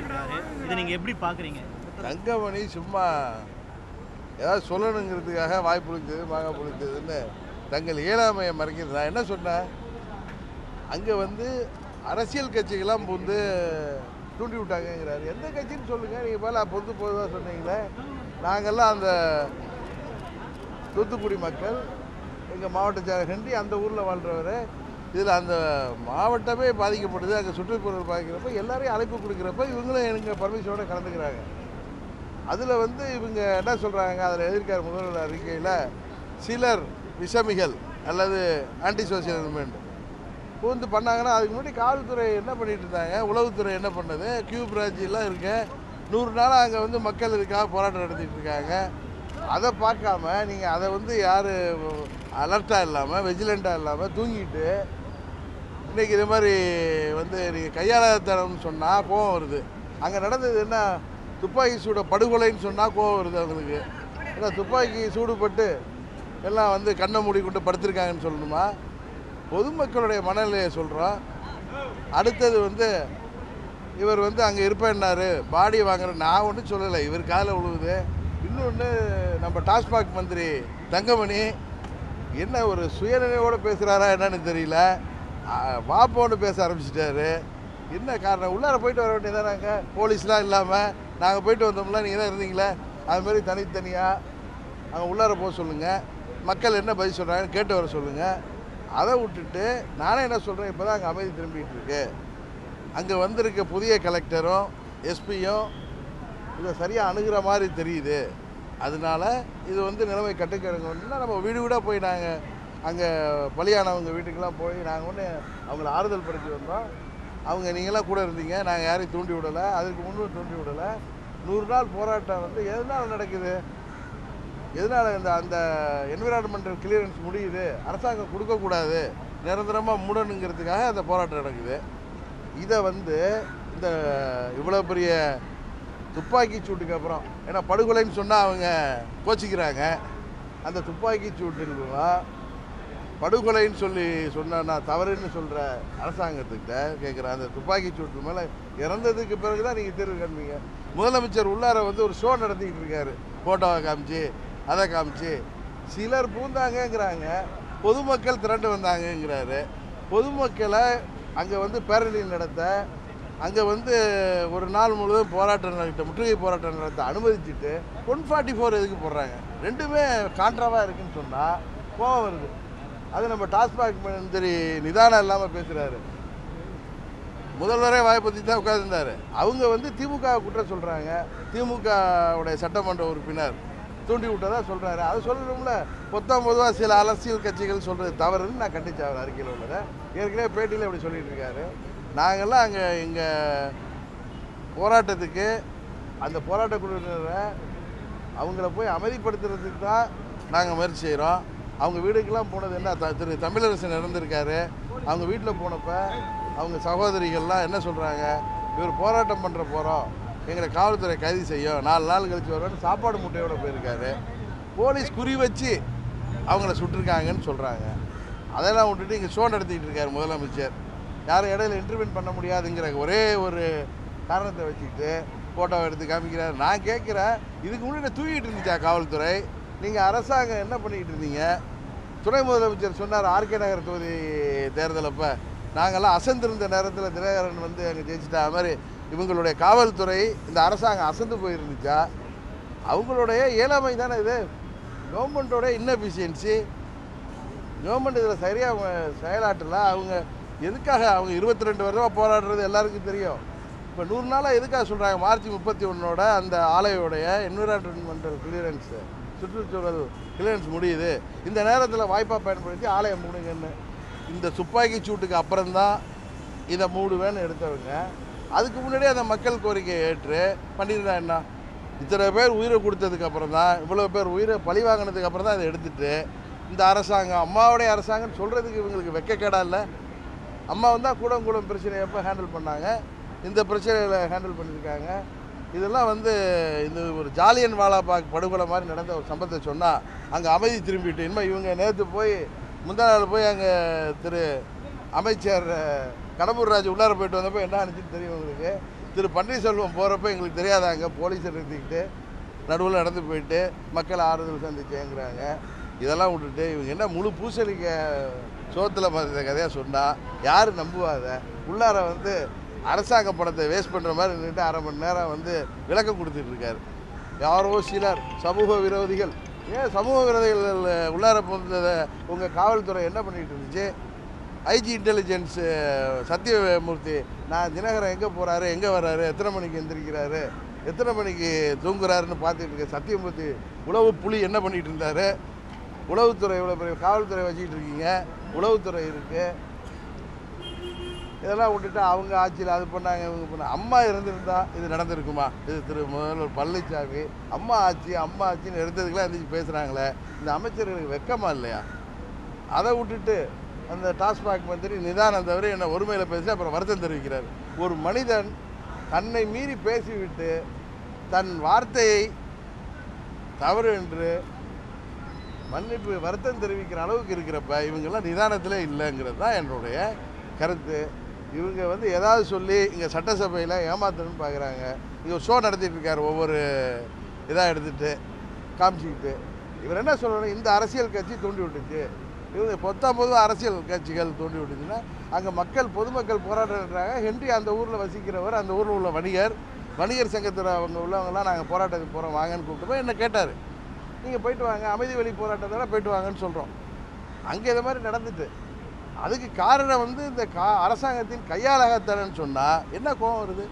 அறிவிச்சிருக்காரு இதை நீங்க எப்படி பாக்குறீங்க தங்கமணி சும்மா ஏதாவது சொல்லணுங்கிறதுக்காக வாய் புளித்தது மாங்காய் புளித்ததுன்னு தங்கள் இயலாமையை மறைக்கிறது நான் என்ன சொன்னேன் அங்கே வந்து அரசியல் கட்சிகள்லாம் வந்து தூண்டி விட்டாங்கங்கிறாரு எந்த கட்சின்னு சொல்லுங்கள் நீங்கள் மேலே பொது பொதுவாக சொன்னீங்களே நாங்கள்லாம் அந்த தூத்துக்குடி மக்கள் எங்கள் மாவட்ட செயலர் ஹென்றி அந்த ஊரில் வாழ்கிறவர் இதில் அந்த மாவட்டமே பாதிக்கப்படுது அங்கே சுற்றுச்சூழல் பாதிக்கிறப்ப எல்லாரையும் அழைப்பு கொடுக்குறப்ப இவங்களும் எங்கள் பர்மிஷனோட கலந்துக்கிறாங்க அதில் வந்து இவங்க என்ன சொல்கிறாங்க அதில் எதிர்க்கார் முதல்வர் அறிக்கையில் சிலர் விஷமிகள் அல்லது ஆன்டி சோசியல் எலிமெண்ட் பூந்து பண்ணாங்கன்னா அதுக்கு முன்னாடி காவல்துறை என்ன பண்ணிட்டு இருந்தாங்க உளவுத்துறை என்ன பண்ணது கியூ பிரான்ச்செலாம் இருக்கு நூறு நாளாக அங்கே வந்து மக்கள் இதுக்காக போராட்டம் நடத்திட்டு இருக்காங்க அதை பார்க்காம நீங்கள் அதை வந்து யார் அலர்ட்டாக இல்லாமல் வெஜிலண்ட்டாக இல்லாமல் தூங்கிட்டு இன்றைக்கி இது மாதிரி வந்து நீங்கள் கையாளத்தனம்னு சொன்னால் கோவம் வருது அங்கே நடந்தது என்ன துப்பாக்கி சூட படுகொலைன்னு சொன்னால் கோவம் வருது அவங்களுக்கு ஏன்னா துப்பாக்கி சூடுபட்டு எல்லாம் வந்து கண்ணை மூடிக்கொண்டு படுத்திருக்காங்கன்னு சொல்லணுமா பொதுமக்களுடைய மனநிலையை சொல்கிறோம் அடுத்தது வந்து இவர் வந்து அங்கே இருப்பேன்னாரு பாடி வாங்குற நான் ஒன்றும் சொல்லலை இவர் காலில் விழுவுது இன்னொன்று நம்ம டாஸ்மாக் மந்திரி தங்கமணி என்ன ஒரு சுயநினைவோடு பேசுகிறாரா என்னன்னு தெரியல ஆ, வாப்போன்னு பேச ஆரம்பிச்சிட்டாரு என்ன காரணம் உள்ளார போயிட்டு வர வேண்டியதானாங்க போலீஸ்லாம் இல்லாமல் நாங்கள் போயிட்டு வந்தோம்ல நீங்கள் தான் இருந்தீங்களே அது மாதிரி தனித்தனியாக அங்கே உள்ளார போக சொல்லுங்கள் மக்கள் என்ன பதில் சொல்கிறாங்கன்னு கேட்டு வர சொல்லுங்கள் அதை விட்டுட்டு நானே என்ன சொல்கிறேன் இப்போ தான் அங்கே அமைதி திரும்பிட்டு இருக்கு அங்கே வந்திருக்க புதிய கலெக்டரும் எஸ்பியும் இதை சரியாக அணுகிற மாதிரி தெரியுது அதனால இது வந்து நிலைமை கட்டுக்கடங்கணும்னா நம்ம வீடு வீடாக போய் நாங்கள் அங்கே பலியானவங்க வீட்டுக்கெல்லாம் போய் நாங்கள் ஒன்று அவங்கள ஆறுதல் படுத்தி வந்தோம் அவங்க நீங்களாம் கூட இருந்தீங்க நாங்கள் யாரையும் தூண்டி விடலை அதுக்கு முன்னும் தூண்டி விடலை நூறு நாள் போராட்டம் வந்து எதனால் நடக்குது எதனால் இந்த அந்த என்விரான்மெண்டல் கிளியரன்ஸ் முடியுது அரசாங்கம் கொடுக்கக்கூடாது நிரந்தரமாக மூடணுங்கிறதுக்காக அந்த போராட்டம் நடக்குது இதை வந்து இந்த இவ்வளோ பெரிய துப்பாக்கி சூட்டுக்கு அப்புறம் ஏன்னா படுகொலைன்னு சொன்னால் அவங்க கோச்சிக்கிறாங்க அந்த துப்பாக்கி சூட்டுலாம் படுகொலைன்னு சொல்லி சொன்னா நான் தவறுன்னு சொல்கிற அரசாங்கத்துக்கிட்ட கேட்குறேன் அந்த துப்பாக்கி சூட்டு மேலே இறந்ததுக்கு பிறகு தான் நீங்கள் தீர்வு காண்பீங்க முதலமைச்சர் உள்ளார வந்து ஒரு ஷோ நடத்திக்கிட்டு இருக்காரு ஃபோட்டோவை காமிச்சு அதை காமிச்சு சிலர் பூந்தாங்கங்கிறாங்க பொதுமக்கள் திரண்டு வந்தாங்கங்கிறாரு பொதுமக்களை அங்கே வந்து பேரணி நடத்த அங்கே வந்து ஒரு நாள் முழுவதும் போராட்டம் நடத்த முற்றுகை போராட்டம் நடத்த அனுமதிச்சுட்டு ஒன் ஃபார்ட்டி ஃபோர் எதுக்கு போடுறாங்க ரெண்டுமே கான்ட்ராவாக இருக்குன்னு சொன்னால் கோவம் வருது அது நம்ம டாஸ்மாக் மந்திரி நிதானம் இல்லாமல் பேசுகிறாரு முதல்வரே வாய்ப்பத்தி தான் உட்கார்ந்திருந்தாரு அவங்க வந்து திமுக குற்றம் சொல்கிறாங்க திமுகவுடைய சட்டமன்ற உறுப்பினர் தூண்டி விட்டதா சொல்கிறாரு அது சொல்லணும்ல பொத்தாம் பொதுவாக சில அரசியல் கட்சிகள் சொல்கிறது தவறுன்னு நான் கண்டிச்சு அவர் அறிக்கையில் உள்ளதை ஏற்கனவே பேட்டியில் இப்படி சொல்லிட்டு இருக்காரு நாங்கள்லாம் அங்கே எங்கள் போராட்டத்துக்கு அந்த போராட்ட குழுவினரை அவங்கள போய் அமைதிப்படுத்துறதுக்கு தான் நாங்கள் முயற்சி செய்கிறோம் அவங்க வீடுக்கெல்லாம் போனது என்ன த- திரு தமிழரசன் இறந்துருக்காரு அவங்க வீட்டில் போனப்ப அவங்க சகோதரிகள்லாம் என்ன சொல்கிறாங்க இவர் போராட்டம் பண்ணுற போகிறோம் எங்களை காவல்துறை கைது செய்யும் நாலு நாள் கழிச்சு வருவான்னு சாப்பாடு முட்டையோட போயிருக்காரு போலீஸ் குறி வச்சு அவங்கள சுட்டிருக்காங்கன்னு சொல்கிறாங்க அதெல்லாம் விட்டுட்டு இங்கே ஷோ நடத்திட்டு இருக்காரு முதலமைச்சர் யாரும் இடையில இன்டர்வியூன் பண்ண முடியாதுங்கிற ஒரே ஒரு காரணத்தை வச்சுக்கிட்டு ஃபோட்டோவை எடுத்து காமிக்கிறார் நான் கேட்குறேன் இதுக்கு முன்னாடி தூக்கிட்டு இருந்துச்சா காவல்துறை நீங்கள் அரசாங்கம் என்ன பண்ணிக்கிட்டு இருந்தீங்க துணை முதலமைச்சர் சொன்னார் ஆர்கே நகர் தொகுதி தேர்தல் அப்போ நாங்கள்லாம் அசந்திருந்த நேரத்தில் தினகரன் வந்து அங்கே ஜெயிச்சிட்டா அது மாதிரி இவங்களுடைய காவல்துறை இந்த அரசாங்கம் அசந்து போயிருந்துச்சா அவங்களுடைய இயலாமை தானே இது கவர்மெண்ட்டோட இன்னபிஷியன்சி கவர்மெண்ட் இதில் சரியாக செயலாற்றல அவங்க எதுக்காக அவங்க இருபத்தி ரெண்டு வருஷமாக போராடுறது எல்லாருக்கும் தெரியும் இப்போ நூறு நாளாக எதுக்காக சொல்கிறாங்க மார்ச் முப்பத்தி ஒன்றோட அந்த ஆலையோடைய என்விரான்மெண்டல் கிளியரன்ஸு சுற்றுச்சூழல் கிளியரன்ஸ் முடியுது இந்த நேரத்தில் வாய்ப்பாக பயன்படுத்தி ஆலையை மூடுங்கன்னு இந்த துப்பாக்கி சூட்டுக்கு அப்புறம்தான் இதை மூடுவேன்னு எடுத்தவங்க அதுக்கு முன்னாடியே அந்த மக்கள் கோரிக்கையை ஏற்று பண்ணியிருந்தா என்ன இத்தனை பேர் உயிரை கொடுத்ததுக்கு அப்புறம் தான் இவ்வளோ பேர் உயிரை பழி வாங்கினதுக்கு அப்புறம் தான் இதை எடுத்துட்டு இந்த அரசாங்கம் அம்மாவுடைய அரசாங்கம்னு சொல்கிறதுக்கு இவங்களுக்கு வெக்கக்கேடா இல்லை அம்மா வந்தால் கூடம் கூடம் பிரச்சனையை எப்போ ஹேண்டில் பண்ணாங்க இந்த பிரச்சனைகளை ஹேண்டில் பண்ணியிருக்காங்க இதெல்லாம் வந்து இந்த ஒரு ஜாலியன் வாலாபாக் படுகொலை மாதிரி நடந்த ஒரு சம்பவத்தை சொன்னால் அங்கே அமைதி திரும்பிட்டு இனிமேல் இவங்க நேற்று போய் முந்தா நாள் போய் அங்கே திரு அமைச்சர் அஹ், கடம்பூர் ராஜு உள்ளார போயிட்டு வந்தப்போ என்ன ஆனிச்சுன்னு தெரியும் உங்களுக்கு திரு பன்னீர்செல்வம் போகிறப்ப எங்களுக்கு தெரியாதாங்க போலீஸை நிறுத்திக்கிட்டு நடுவில் நடந்து போயிட்டு மக்கள் ஆறுதல் சந்திச்சேங்கிறாங்க இதெல்லாம் விட்டுட்டு இவங்க என்ன முழு பூசணிக்க சோத்தில் பார்த்த கதையாக சொன்னால் யார் நம்புவாத உள்ளார வந்து அரசாங்க பணத்தை வேஸ்ட் பண்ணுற மாதிரி நின்றுட்டு அரை மணி நேரம் வந்து விளக்கம் கொடுத்துட்டு இருக்காரு யாரோ சிலர் சமூக விரோதிகள் ஏன் சமூக விரோதிகள் உள்ளார போனதை உங்கள் காவல்துறை என்ன பண்ணிட்டு இருந்துச்சு ஐஜி இன்டெலிஜென்ஸ் சத்யமூர்த்தி நான் தினகரன் எங்கே போகிறாரு எங்கே வர்றாரு எத்தனை மணிக்கு எந்திரிக்கிறாரு எத்தனை மணிக்கு தூங்குறாருன்னு பார்த்துட்டு இருக்கேன் சத்யமூர்த்தி உளவு புலி என்ன பண்ணிட்டு இருந்தாரு உளவுத்துறை இவ்வளோ பெரிய காவல்துறை வச்சுக்கிட்டு இருக்கீங்க உளவுத்துறை இருக்குது இதெல்லாம் விட்டுட்டு அவங்க ஆட்சியில் அது பண்ணாங்க இவங்க பண்ணாங்க அம்மா இருந்திருந்தா இது நடந்திருக்குமா இது திரு முதல்வர் பழனிசாமி அம்மா ஆட்சி அம்மா ஆட்சின்னு எடுத்ததுக்கெல்லாம் எந்திரிச்சு பேசுகிறாங்களே இந்த அமைச்சர்களுக்கு வெக்கமா இல்லையா அதை விட்டுட்டு அந்த டாஸ்மாக் மந்திரி நிதானம் தவிர என்ன ஒருமையில் பேசி அப்புறம் வருத்தம் தெரிவிக்கிறார் ஒரு மனிதன் தன்னை மீறி பேசிவிட்டு தன் வார்த்தையை தவறு என்று மன்னிப்பு வருத்தம் தெரிவிக்கிற அளவுக்கு இருக்கிறப்ப இவங்கெல்லாம் நிதானத்திலே இல்லைங்கிறது தான் என்னுடைய கருத்து இவங்க வந்து ஏதாவது சொல்லி இங்கே சட்டசபையில் ஏமாத்தணும்னு பார்க்குறாங்க இங்கே ஷோ நடத்திட்டு இருக்காரு ஒவ்வொரு இதாக எடுத்துகிட்டு காமிச்சிக்கிட்டு இவர் என்ன சொல்லணும் இந்த அரசியல் கட்சி தூண்டி விட்டுச்சு இவங்க பொத்தாம் பொதுவாக அரசியல் கட்சிகள் தூண்டி விட்டுச்சுன்னா அங்கே மக்கள் பொதுமக்கள் போராட்டம்ன்றாங்க ஹென்றி அந்த ஊரில் வசிக்கிறவர் அந்த ஊரில் உள்ள வணிகர் வணிகர் சங்கத்தில் அவங்க உள்ளவங்கலாம் நாங்கள் போராட்டத்துக்கு போகிறோம் வாங்கன்னு கூப்பிட்டு போய் என்ன கேட்டார் நீங்கள் போயிட்டு வாங்க அமைதி வழி போராட்டத்தோட போயிட்டு வாங்கன்னு சொல்கிறோம் அங்கே இது மாதிரி நடந்துட்டு அதுக்கு காரணம் வந்து இந்த கா அரசாங்கத்தின் கையாளகத்தனன்னு சொன்னால் என்ன கோபம் வருது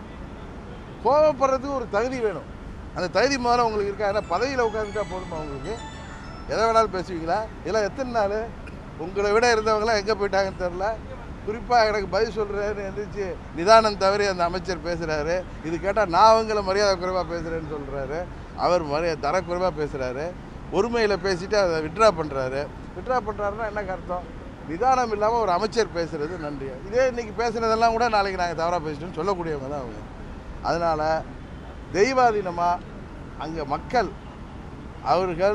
கோபப்படுறதுக்கு ஒரு தகுதி வேணும் அந்த தகுதி முதல்ல உங்களுக்கு இருக்கா ஏன்னா பதவியில் உட்காந்துட்டா போதுமா உங்களுக்கு எதை வேணாலும் பேசுவீங்களா இதெல்லாம் எத்தனை நாள் உங்களை விட இருந்தவங்களாம் எங்கே போயிட்டாங்கன்னு தெரில குறிப்பாக எனக்கு பதில் சொல்கிறேன்னு எந்திரிச்சு நிதானம் தவறி அந்த அமைச்சர் பேசுகிறாரு இது கேட்டால் நான் அவங்கள மரியாதை குறைவாக பேசுகிறேன்னு சொல்கிறாரு அவர் மரியாதை தரக்குறைவாக பேசுகிறாரு ஒருமையில் பேசிட்டு அதை விட்ரா பண்ணுறாரு விட்ரா பண்ணுறாருன்னா என்ன அர்த்தம் நிதானம் இல்லாமல் ஒரு அமைச்சர் பேசுகிறது நன்றி இதே இன்றைக்கி பேசுனதெல்லாம் கூட நாளைக்கு நாங்கள் தவறாக பேசிட்டோம்னு சொல்லக்கூடியவங்க தான் அவங்க அதனால் தெய்வாதீனமாக அங்கே மக்கள் அவர்கள்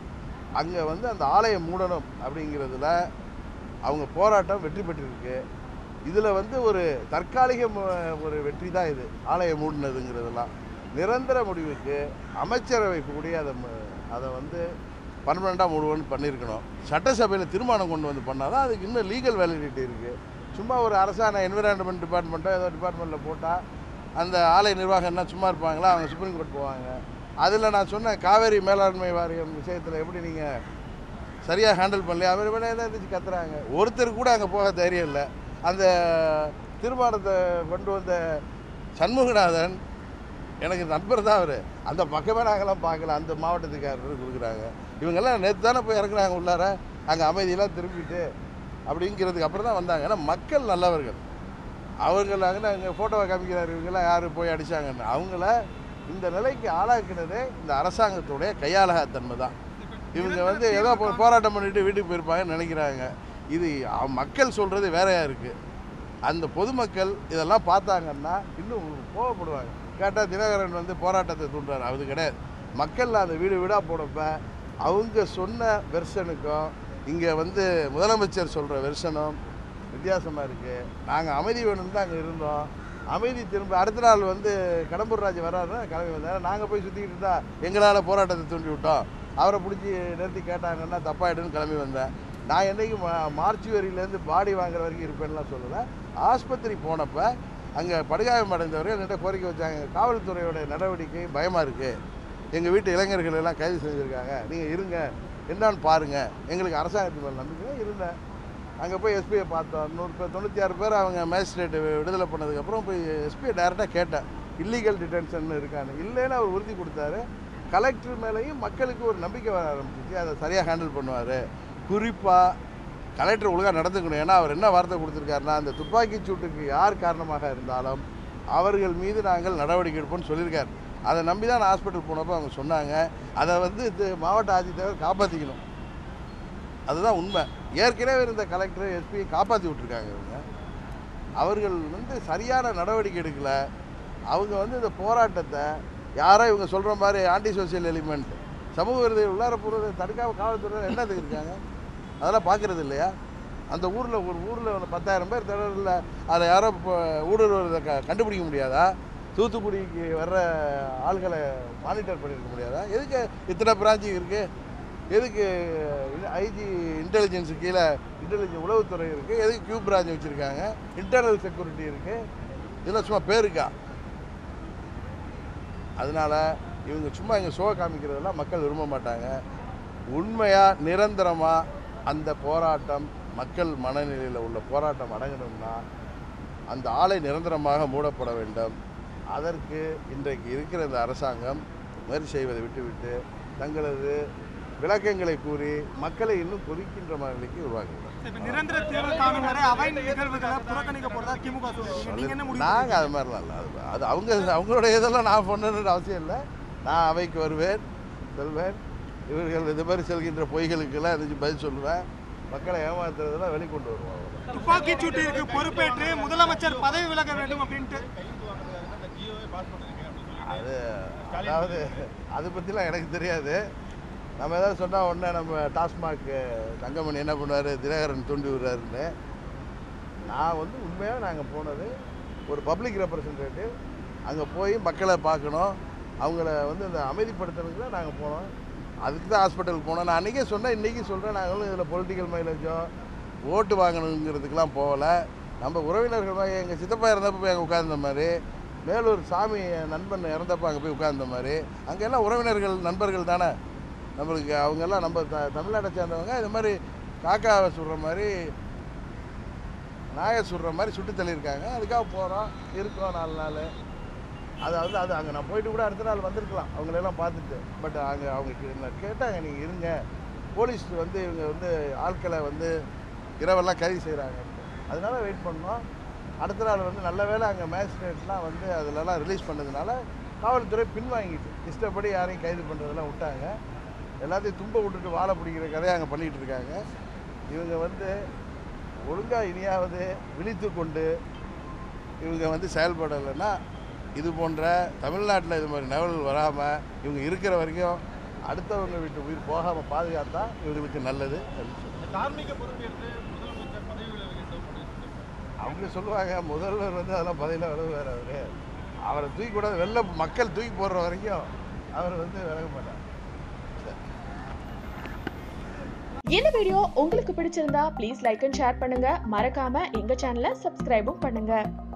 அங்கே வந்து அந்த ஆலயம் மூடணும் அப்படிங்கிறதுல அவங்க போராட்டம் வெற்றி பெற்றிருக்கு இதில் வந்து ஒரு தற்காலிக மு- ஒரு வெற்றி தான் இது ஆலயம் மூடினதுங்கிறதெல்லாம் நிரந்தர முடிவுக்கு அமைச்சரவை கூடி அதை ம- அதை வந்து பர்மனெண்ட்டாக மூடுவோன்னு பண்ணியிருக்கணும் சட்டசபையில் தீர்மானம் கொண்டு வந்து பண்ணால் தான் அதுக்கு இன்னும் லீகல் வேலிடிட்டி இருக்குது சும்மா ஒரு அரசாணை என்விரான்மெண்ட் டிபார்ட்மெண்ட்டோ ஏதோ டிபார்ட்மெண்ட்டில் போட்டால் அந்த ஆலய நிர்வாகம் என்ன சும்மா இருப்பாங்களா அவங்க சுப்ரீம் கோர்ட் போவாங்க அதில் நான் சொன்ன காவேரி மேலாண்மை வாரியம் விஷயத்தில் எப்படி நீங்கள் சரியாக ஹேண்டில் பண்ணலையா அவர் வேணா ஏதாவது இருந்துச்சு கத்துறாங்க ஒருத்தர் கூட அங்கே போக தைரியம் இல்லை அந்த தீர்மானத்தை கொண்டு வந்த சண்முகநாதன் எனக்கு நண்பர் தான் அவர் அந்த பக்கமே நாங்களாம் பார்க்கல அந்த மாவட்டத்துக்காரர் கொடுக்குறாங்க இவங்கெல்லாம் நேற்று தானே போய் இறக்குறாங்க உள்ளார அங்கே அமைதியெல்லாம் திரும்பிட்டு அப்படிங்கிறதுக்கு அப்புறம் தான் வந்தாங்க ஏன்னா மக்கள் நல்லவர்கள் அவர்கள் அங்கே அங்கே ஃபோட்டோவை காமிக்கிறார் இவங்கெல்லாம் யார் போய் அடித்தாங்கன்னு அவங்கள இந்த நிலைக்கு ஆளாக்கினதே இந்த அரசாங்கத்துடைய கையாளகத்தன்மை தான் இவங்க வந்து ஏதோ போ- போராட்டம் பண்ணிட்டு வீட்டுக்கு போயிருப்பாங்கன்னு நினைக்கிறாங்க இது அவ- மக்கள் சொல்கிறது வேறையாக இருக்குது அந்த பொதுமக்கள் இதெல்லாம் பார்த்தாங்கன்னா இன்னும் கோவப்படுவாங்க கேட்டால் தினகரன் வந்து போராட்டத்தை தூண்டுறாரு அது கிடையாது மக்கள் அந்த வீடு வீடாக போனப்ப அவங்க சொன்ன வெர்ஷனுக்கும் இங்கே வந்து முதலமைச்சர் சொல்கிற வெர்ஷனும் வித்தியாசமாக இருக்குது நாங்கள் அமைதி வேணும்னு தான் அங்கே இருந்தோம் அமைதி திரும்ப அடுத்த நாள் வந்து கடம்பூர் ராஜ் வர்றாருன்னா கிளம்பி வந்தார் நாங்கள் போய் சுற்றிக்கிட்டு இருந்தா எங்களால் போராட்டத்தை தூண்டி விட்டோம் அவரை பிடிச்சி நிறுத்தி கேட்டாங்கன்னா தப்பாயிடுன்னு கிளம்பி வந்தேன் நான் என்னைக்கு மா மார்ச் வரியிலேருந்து பாடி வாங்குற வரைக்கும் இருப்பேன்லாம் சொல்லலை ஆஸ்பத்திரி போனப்போ அங்கே படுகாயம் அடைந்தவர்கள் என்கிட்ட கோரிக்கை வச்சாங்க காவல்துறையோட நடவடிக்கை பயமாக இருக்குது எங்கள் வீட்டு இளைஞர்கள் எல்லாம் கைது செஞ்சுருக்காங்க நீங்கள் இருங்க என்னன்னு பாருங்கள் எங்களுக்கு அரசாங்கத்து மேல் நம்பிக்கை இருந்தேன் அங்கே போய் எஸ்பியை பார்த்தோம் நூறு பேர் தொண்ணூற்றி ஆறு பேர் அவங்க மேஜிஸ்ட்ரேட்டு விடுதலை பண்ணதுக்கப்புறம் போய் எஸ்பியை டைரெக்டாக கேட்டேன் இல்லீகல் டிடென்ஷன் இருக்கான்னு இல்லைன்னு அவர் உறுதி கொடுத்தாரு கலெக்டர் மேலேயும் மக்களுக்கு ஒரு நம்பிக்கை வர ஆரம்பிச்சிச்சு அதை சரியாக ஹேண்டில் பண்ணுவார் குறிப்பாக கலெக்டர் ஒழுங்காக நடந்துக்கணும் ஏன்னா அவர் என்ன வார்த்தை கொடுத்துருக்காருன்னா அந்த துப்பாக்கிச் சூட்டுக்கு யார் காரணமாக இருந்தாலும் அவர்கள் மீது நாங்கள் நடவடிக்கை எடுப்போம்னு சொல்லியிருக்காரு அதை நம்பி தான் நான் ஹாஸ்பிட்டல் போனப்போ அவங்க சொன்னாங்க அதை வந்து இது மாவட்ட ஆட்சித்தலைவர் காப்பாற்றிக்கணும் அதுதான் உண்மை ஏற்கனவே இருந்த கலெக்டர் எஸ்பியை காப்பாற்றி விட்டுருக்காங்க இவங்க அவர்கள் வந்து சரியான நடவடிக்கை எடுக்கல அவங்க வந்து இந்த போராட்டத்தை யாரோ இவங்க சொல்கிற மாதிரி ஆன்டி சோசியல் எலிமெண்ட் சமூக விருதை உள்ளார போகிறத தடுக்காம காவல்துறை என்னத்துக்கு இருக்காங்க அதெல்லாம் பார்க்குறது இல்லையா அந்த ஊரில் ஒரு ஊரில் ஒரு பத்தாயிரம் பேர் திடலில் அதை யாரோ இப்போ ஊடுருவதை க கண்டுபிடிக்க முடியாதா தூத்துக்குடிக்கு வர்ற ஆள்களை மானிட்டர் பண்ணியிருக்க முடியாதா எதுக்கு இத்தனை பிரான்ச்சு இருக்குது எதுக்கு ஐஜி இன்டெலிஜென்ஸு கீழே இன்டெலிஜென்ஸ் உளவுத்துறை இருக்குது எதுக்கு கியூ பிரான்ச் வச்சுருக்காங்க இன்டர்னல் செக்யூரிட்டி இருக்குது இதெல்லாம் சும்மா பேருக்கா அதனால் இவங்க சும்மா இங்கே ஷோ காமிக்கிறதெல்லாம் மக்கள் விரும்ப மாட்டாங்க உண்மையாக நிரந்தரமாக அந்த போராட்டம் மக்கள் மனநிலையில் உள்ள போராட்டம் அடங்கணும்னா அந்த ஆலை நிரந்தரமாக மூடப்பட வேண்டும் அதற்கு இன்றைக்கு இருக்கிற இந்த அரசாங்கம் முயற்சி செய்வதை விட்டுவிட்டு தங்களது விளக்கங்களை கூறி மக்களை இன்னும் கொதிக்கின்ற நிலைக்கு உருவாக்குகிறார் இப்ப நிரந்தர தீர்வு காணும் வரை அவை நிகழ்வுகளை புறக்கணிக்க போறதா திமுக சொல்றீங்க நீங்க என்ன முடிவு நாங்கள் அது மாதிரிலாம் இல்லை அது அது அவங்க அவங்களோட இதெல்லாம் நான் பண்ணணுன்ற அவசியம் இல்லை நான் அவைக்கு வருவேன் செல்வேன் இவர்கள் இது மாதிரி செல்கின்ற பொய்களுக்கெல்லாம் எதாச்சும் பதில் சொல்லுவேன் மக்களை ஏமாத்துறதெல்லாம் வெளிக்கொண்டு வருவாங்க துப்பாக்கி சூட்டிற்கு பொறுப்பேற்று முதலமைச்சர் பதவி விலக வேண்டும் அப்படின்ட்டு அது அதாவது அதை பற்றிலாம் எனக்கு தெரியாது நம்ம ஏதாவது சொன்னால் உடனே நம்ம டாஸ்மாக் தங்கமணி என்ன பண்ணுவார் தினகரன் தூண்டி விடுறாருன்னு நான் வந்து உண்மையாக நாங்கள் போனது ஒரு பப்ளிக் ரெப்ரசன்டேட்டிவ் அங்கே போய் மக்களை பார்க்கணும் அவங்கள வந்து இந்த அமைதிப்படுத்துறதுக்கு தான் நாங்கள் போனோம் அதுக்கு தான் ஹாஸ்பிட்டல் போனோம் நான் அன்றைக்கே சொன்னேன் இன்றைக்கி சொல்கிறேன் நாங்களும் இதில் பொலிட்டிக்கல் மைலேஜோ ஓட்டு வாங்கணுங்கிறதுக்கெலாம் போகலை நம்ம உறவினர்கள் மாதிரி எங்கள் சித்தப்பா இறந்தப்போ போய் அங்கே உட்கார்ந்த மாதிரி மேலூர் சாமி என் நண்பன் இறந்தப்போ அங்கே போய் உட்கார்ந்த மாதிரி அங்கே எல்லாம் உறவினர்கள் நண்பர்கள் தானே நம்மளுக்கு அவங்கெல்லாம் நம்ம த தமிழ்நாட்டை சேர்ந்தவங்க இது மாதிரி காக்காவை சுடுற மாதிரி நாயை சுடுற மாதிரி சுட்டு தள்ளியிருக்காங்க அதுக்காக போகிறோம் இருக்கோம் நாலு நாள் அது வந்து அது அங்கே நான் போயிட்டு கூட அடுத்த நாள் வந்திருக்கலாம் அவங்களெல்லாம் பார்த்துட்டு பட் அங்கே அவங்க கே- என்ன கேட்டாங்க நீங்கள் இருங்க போலீஸ் வந்து இவங்க வந்து ஆட்களை வந்து இரவெல்லாம் கைது செய்கிறாங்க அதனால வெயிட் பண்ணோம் அடுத்த நாள் வந்து நல்ல வேளை அங்கே மேஜிஸ்ட்ரேட்லாம் வந்து அதிலலாம் ரிலீஸ் பண்ணதுனால காவல்துறை பின்வாங்கிட்டு இஷ்டப்படி யாரையும் கைது பண்ணுறதெல்லாம் விட்டாங்க எல்லாத்தையும் தும்ப விட்டுட்டு வாழை பிடிக்கிற கதையை அங்கே பண்ணிகிட்டு இருக்காங்க இவங்க வந்து ஒழுங்காக இனியாவது விழித்து கொண்டு இவங்க வந்து செயல்படலைன்னா இது போன்ற தமிழ்நாட்டில் இது மாதிரி நகல்கள் வராமல் இவங்க இருக்கிற வரைக்கும் அடுத்தவங்க வீட்டு உயிர் போகாமல் பாதுகாத்தா இவங்களுக்கு நல்லது அப்படின்னு சொல்றேன். தார்மீக பொறுப்பேற்று முதலமைச்சர் பதவி விலக வேண்டும் அவங்க சொல்லுவாங்க முதல்வர் வந்து அதெல்லாம் பதவியில் விலகுவார் அவர் அவரை தூக்கி கூட வெளில மக்கள் தூக்கி போடுற வரைக்கும் அவர் வந்து விலக மாட்டார் இந்த வீடியோ உங்களுக்கு பிடிச்சிருந்தா ப்ளீஸ் லைக் அண்ட் ஷேர் பண்ணுங்க மறக்காம எங்க சேனலை சப்ஸ்கிரைபும் பண்ணுங்க